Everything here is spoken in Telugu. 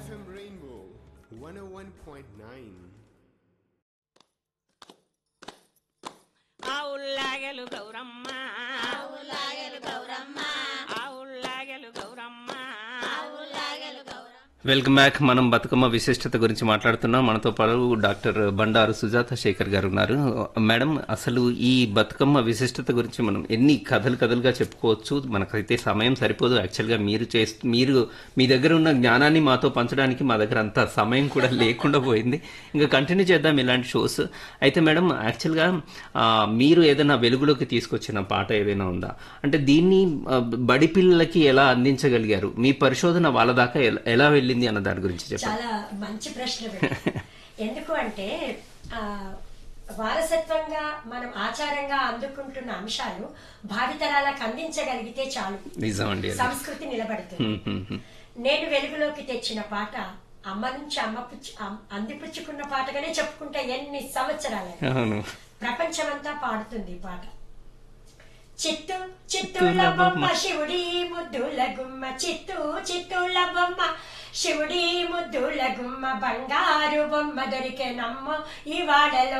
FM Rainbow 101.9. ఆవుల్లాగెలు గౌరమ్మ ఆవులాగెలు గౌరమ్మ ఆవుల్లాగెలు గౌరమ్మ ఆవులాగెలు గౌరమ్మ వెల్కమ్ బ్యాక్ మనం బతుకమ్మ విశిష్టత గురించి మాట్లాడుతున్నాం మనతో పాటు డాక్టర్ బండారు సుజాత శేఖర్ గారు ఉన్నారు మేడం అసలు ఈ బతుకమ్మ విశిష్టత గురించి మనం ఎన్ని కథలు కథలుగా చెప్పుకోవచ్చు మనకైతే సమయం సరిపోదు యాక్చువల్గా మీరు చేస్తూ మీరు మీ దగ్గర ఉన్న జ్ఞానాన్ని మాతో పంచడానికి మా దగ్గర అంత సమయం కూడా లేకుండా పోయింది ఇంకా కంటిన్యూ చేద్దాం ఇలాంటి షోస్ అయితే మేడం యాక్చువల్గా ఆ, మీరు ఏదైనా వెలుగులోకి తీసుకొచ్చిన పాట ఏదైనా ఉందా అంటే దీన్ని ఆ, బడి పిల్లలకి ఎలా అందించగలిగారు మీ పరిశోధన వాళ్ళ దాకా ఎలా- ఎలా వెళ్ళింది అన్న దాని గురించి చెప్పండి చాలా మంచి ప్రశ్న వేశారు. ఎందుకు అంటే ఆ, వారసత్వంగా మనం ఆచారంగా అందుకుంటున్న అంశాలు భావితరాలకు అందించగలిగితే చాలు నిజం అండి అది. సంస్కృతి నిలబడుతుంది హ్మ్, హ్మ్, హ్మ్. నేను వెలుగులోకి తెచ్చిన పాట అమ్మ నుంచి అమ్మ పుచ్చు అమ్- అందిపుచ్చుకున్న పాటగానే చెప్పుకుంటే ఎన్ని సంవత్సరాలు అవును ప్రపంచమంతా పాడుతుంది ఈ పాట చిత్తు చిత్తుల బొమ్మ శివుడి ముద్దుల గుమ్మ చిత్తు చిత్తుల బొమ్మ శివుడి ముద్దుల గుమ్మ బంగారు బొమ్మ దొరికే నమ్మ ఈ వాడలో